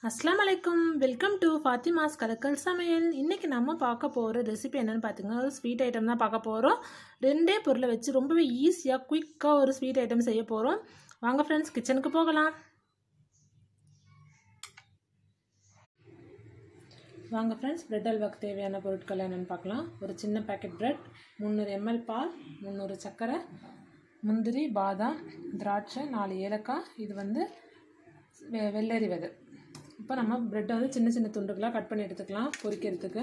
அஸ்லாம் அலைக்கும் welcome to Fathima's கலக்கல் சமையல் இன்றைக்கி நம்ம பார்க்க போகிற ரெசிபி என்னென்னு பார்த்தீங்கன்னா ஒரு ஸ்வீட் ஐட்டம் தான் பார்க்க போகிறோம் ரெண்டே பொருளை வச்சு ரொம்பவே ஈஸியாக குயிக்காக ஒரு ஸ்வீட் ஐட்டம் செய்ய போகிறோம் வாங்க ஃப்ரெண்ட்ஸ் கிச்சனுக்கு போகலாம் வாங்க ஃப்ரெண்ட்ஸ் பிரெட் அல்வாக்கு தேவையான பொருட்கள் என்னென்னு பார்க்கலாம் ஒரு சின்ன பேக்கெட் பிரெட் முந்நூறு எம்எல் பால் முந்நூறு சர்க்கரை முந்திரி பாதாம் திராட்சை நாலு ஏலக்காய் இது வந்து வெ வெள்ளரி விதை இப்போ நம்ம ப்ரெட்டை வந்து சின்ன சின்ன துண்டுகளாக கட் பண்ணி எடுத்துக்கலாம் பொரிக்கிறதுக்கு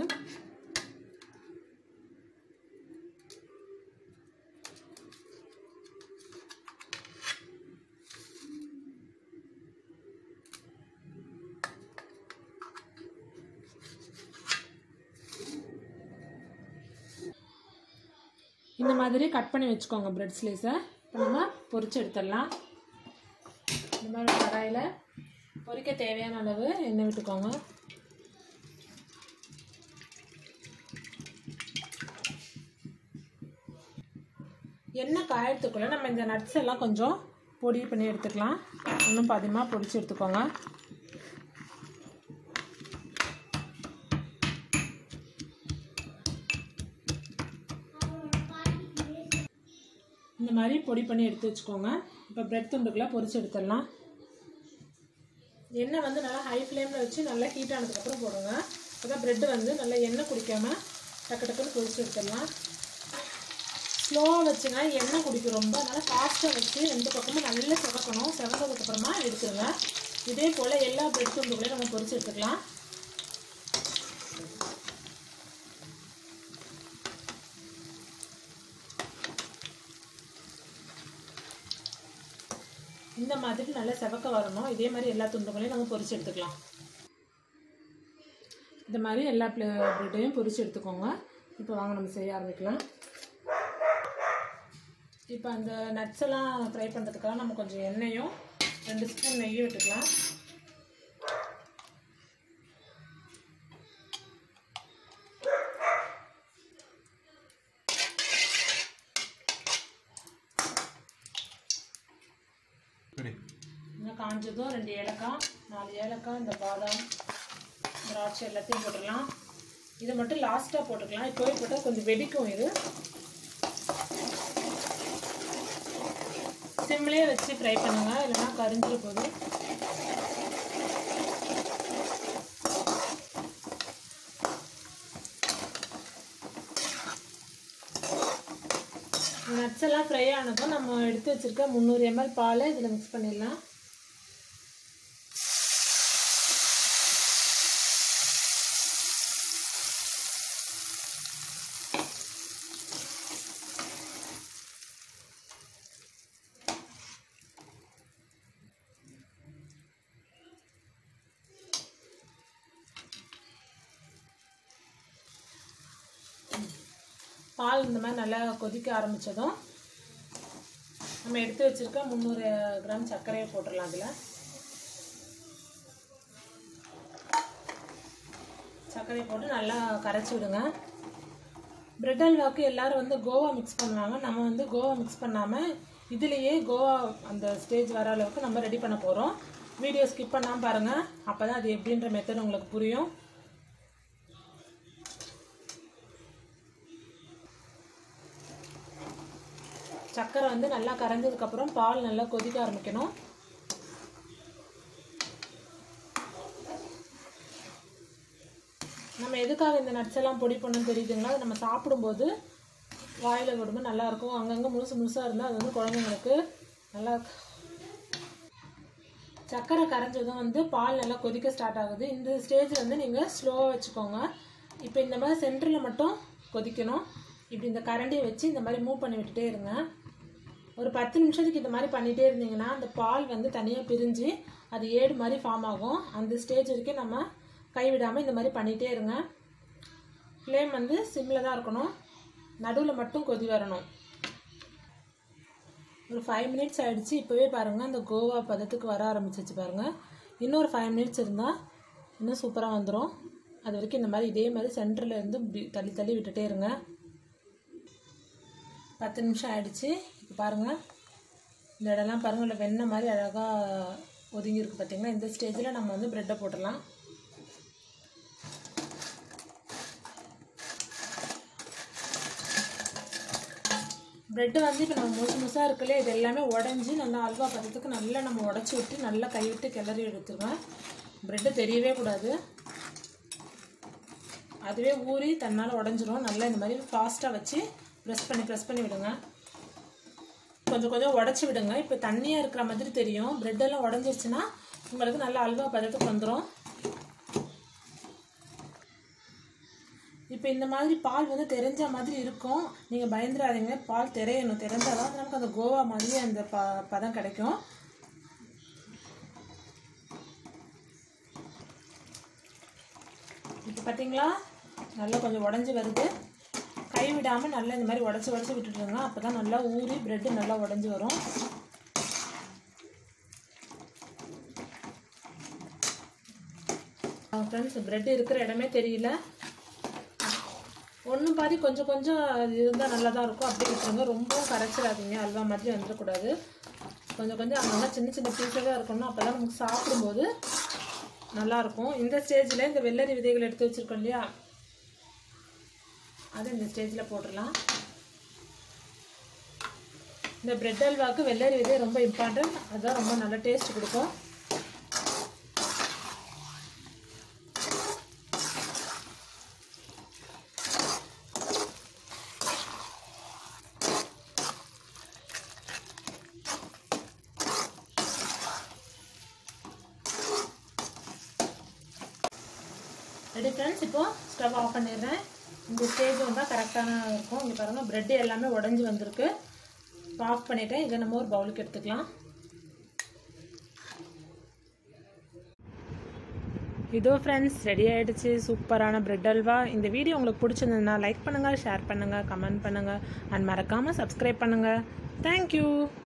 இந்த மாதிரி கட் பண்ணி வச்சுக்கோங்க ப்ரெட் ஸ்லைஸை இப்போ நம்ம பொரிச்சு எடுத்துடலாம் இந்த மாதிரி கடாயில் பொரிக்க தேவையான அளவு எண்ணெய் விட்டுக்கோங்க எண்ணெய் காயறதுக்குள்ளே நம்ம இந்த நட்ஸ் எல்லாம் கொஞ்சம் பொடி பண்ணி எடுத்துக்கலாம் இன்னும் பாதியமாக பொடிச்சு எடுத்துக்கோங்க இந்த மாதிரி பொடி பண்ணி எடுத்து வச்சுக்கோங்க இப்போ பிரெட் துண்டுக்குள்ளே பொரிச்சு எடுத்துடலாம் எண்ணெய் வந்து நல்லா ஹை ஃப்ளேமில் வச்சு நல்லா ஹீட் ஆனதுக்கப்புறம் போடுங்க அப்போ ப்ரெட்டு வந்து நல்லா எண்ணெய் குடிக்காமல் டக்கு டக்குன்னு பொரிச்சு எடுத்துடலாம் ஸ்லோவாக வச்சுன்னா எண்ணெய் குடிக்கும் ரொம்ப அதனால் ஃபாஸ்ட்டாக வச்சு ரெண்டு பக்கமும் நல்லா செவக்கணும் செவந்ததுக்கப்புறமா எடுத்துருங்க இதே போல் எல்லா பிரெட் துண்டுகளையும் நம்ம பொரிச்சு எடுத்துக்கலாம் இந்த மாதிரி நல்லா செவக்க வரணும் இதே மாதிரி எல்லா துண்டுகளையும் நம்ம பொரிச்சு எடுத்துக்கலாம் இந்த மாதிரி எல்லா ப்ரெட்டையும் பொரிச்சு எடுத்துக்கோங்க இப்போ வாங்க நம்ம செய்ய ஆரம்பிக்கலாம் இப்போ அந்த நட்ஸ் எல்லாம் ஃப்ரை பண்ணுறதுக்காக நம்ம கொஞ்சம் எண்ணெயும் ரெண்டு ஸ்பூன் நெய்யும் விட்டுக்கலாம் இன்னும் காஞ்சதும் ரெண்டு ஏலக்காய் நாலு ஏலக்காய் இந்த பாதாம் திராட்சை எல்லாத்தையும் போட்டுடலாம் இதை மட்டும் லாஸ்ட்டாக போட்டுக்கலாம் இப்போவே போட்டால் கொஞ்சம் வெடிக்கும் இது சிம்லேயே வச்சு ஃப்ரை பண்ணுங்கள் இல்லைன்னா கரிஞ்சிட போகுது நட்ஸ் எல்லாம் ஃப்ரை ஆனதும் நம்ம எடுத்து வச்சுருக்க முந்நூறு எம்எல் பாலை இதில் மிக்ஸ் பண்ணிடலாம் பால் இந்த மாதிரி நல்லா கொதிக்க ஆரம்பித்ததும் நம்ம எடுத்து வச்சுருக்க முந்நூறு கிராம் சர்க்கரையை போட்டுடலாம் அதில் சர்க்கரையை போட்டு நல்லா கரைச்சி விடுங்க பிரெட் அல்வாக்கு எல்லோரும் வந்து கோவா மிக்ஸ் பண்ணுவாங்க நம்ம வந்து கோவா மிக்ஸ் பண்ணாமல் இதுலேயே கோவா அந்த ஸ்டேஜ் வர அளவுக்கு நம்ம ரெடி பண்ண போகிறோம் வீடியோ ஸ்கிப் பண்ணாமல் பாருங்கள் அப்போ தான் அது எப்படின்ற மெத்தட் உங்களுக்கு புரியும் சர்க்கரை வந்து நல்லா கரைஞ்சதுக்கப்புறம் பால் நல்லா கொதிக்க ஆரம்பிக்கணும் நம்ம எதுக்காக இந்த நட்ஸ் எல்லாம் பொடி பண்ணணும்னு தெரியுதுங்களா அது நம்ம சாப்பிடும்போது வாயில் விடும்போது நல்லாயிருக்கும் அங்கங்கே முழுசு முழுசாக இருந்தால் அது வந்து குழந்தைங்களுக்கு நல்லா சர்க்கரை கரைஞ்சதும் வந்து பால் நல்லா கொதிக்க ஸ்டார்ட் ஆகுது இந்த ஸ்டேஜ் வந்து நீங்கள் ஸ்லோவாக வச்சுக்கோங்க இப்போ இந்த மாதிரி சென்டரில் மட்டும் கொதிக்கணும் இப்படி இந்த கரண்டியை வச்சு இந்த மாதிரி மூவ் பண்ணி விட்டுட்டே இருங்க ஒரு பத்து நிமிஷத்துக்கு இந்த மாதிரி பண்ணிகிட்டே இருந்தீங்கன்னா அந்த பால் வந்து தனியாக பிரிஞ்சு அது ஏடு மாதிரி ஃபார்ம் ஆகும் அந்த ஸ்டேஜ் வரைக்கும் நம்ம கைவிடாமல் இந்த மாதிரி பண்ணிகிட்டே இருங்க ஃப்ளேம் வந்து சிம்மில் தான் இருக்கணும் நடுவில் மட்டும் கொதி வரணும் ஒரு ஃபைவ் மினிட்ஸ் ஆகிடுச்சு இப்போவே பாருங்கள் அந்த கோவா பதத்துக்கு வர ஆரம்பிச்சிச்சு பாருங்கள் இன்னொரு ஃபைவ் மினிட்ஸ் இருந்தால் இன்னும் சூப்பராக வந்துடும் அது வரைக்கும் இந்த மாதிரி இதே மாதிரி சென்டரில் இருந்து இப்படி தள்ளி தள்ளி விட்டுட்டே இருங்க பத்து நிமிஷம் ஆயிடுச்சு இப்போ பாருங்கள் இந்த இடம்லாம் பாருங்கள் இல்லை வெண்ணெய் மாதிரி அழகாக ஒதுங்கி இருக்கு பார்த்தீங்களா இந்த ஸ்டேஜில் நம்ம வந்து ப்ரெட்டை போட்டுடலாம் ப்ரெட்டு வந்து இப்போ நம்ம முசு முசாக இருக்குல்ல இது எல்லாமே உடஞ்சி நல்லா அல்வா பதத்துக்கு நல்லா நம்ம உடச்சி விட்டு நல்லா கை விட்டு கிளறி எடுத்துருவேன் ப்ரெட்டு தெரியவே கூடாது அதுவே ஊறி தன்னால் உடஞ்சிரும் நல்லா இந்த மாதிரி ஃபாஸ்ட்டாக வச்சு ப்ரெஸ் பண்ணி ப்ரெஸ் பண்ணி விடுங்க கொஞ்சம் கொஞ்சம் உடச்சி விடுங்க இப்போ தண்ணியாக இருக்கிற மாதிரி தெரியும் ப்ரெட்டெல்லாம் உடஞ்சிருச்சுன்னா உங்களுக்கு நல்லா அல்வா பதத்துக்கு வந்துடும் இப்போ இந்த மாதிரி பால் வந்து தெரிஞ்ச மாதிரி இருக்கும் நீங்கள் பயந்துடாதீங்க பால் தெரியணும் தெரிஞ்சால் தான் நமக்கு அந்த கோவா மாதிரி அந்த ப பதம் கிடைக்கும் இப்போ பார்த்தீங்களா நல்லா கொஞ்சம் உடஞ்சி வருது கை விடாமல் நல்லா இந்த மாதிரி உடச்சி உடச்சி விட்டுட்டுருங்க அப்போ தான் நல்லா ஊறி ப்ரெட்டு நல்லா உடஞ்சி வரும் ஃப்ரெண்ட்ஸ் ப்ரெட் இருக்கிற இடமே தெரியல ஒன்றும் பாதி கொஞ்சம் கொஞ்சம் இருந்தால் நல்லா தான் இருக்கும் அப்படி விட்டுருங்க ரொம்பவும் கரைச்சிடாதீங்க அல்வா மாதிரி வந்துடக்கூடாது கொஞ்சம் கொஞ்சம் அங்கங்கே சின்ன சின்ன பீஸாக இருக்கணும் அப்போ தான் நமக்கு சாப்பிடும்போது நல்லாயிருக்கும் இந்த ஸ்டேஜில் இந்த வெள்ளரி விதைகள் எடுத்து வச்சுருக்கோம் இல்லையா அதை இந்த ஸ்டேஜில் போட்டுடலாம் இந்த பிரெட் அல்வாவுக்கு வெள்ளரி விதை ரொம்ப இம்பார்ட்டன்ட் அதுதான் ரொம்ப நல்ல டேஸ்ட் கொடுக்கும் ரெடி ஃப்ரெண்ட்ஸ் இப்போ ஸ்டவ் ஆஃப் பண்ணிடுறேன் இந்த ஸ்டேஜ் வந்தால் கரெக்டான இருக்கும் இங்கே பாருங்கள் ப்ரெட்டு எல்லாமே உடஞ்சி வந்திருக்கு இப்போ ஆஃப் பண்ணிவிட்டேன் இதை நம்ம ஒரு பவுலுக்கு எடுத்துக்கலாம் இதோ ஃப்ரெண்ட்ஸ் ரெடி ஆகிடுச்சு சூப்பரான பிரெட் அல்வா இந்த வீடியோ உங்களுக்கு பிடிச்சிருந்ததுன்னா லைக் பண்ணுங்கள் ஷேர் பண்ணுங்கள் கமெண்ட் பண்ணுங்கள் அண்ட் மறக்காமல் சப்ஸ்கிரைப் பண்ணுங்கள் தேங்க்யூ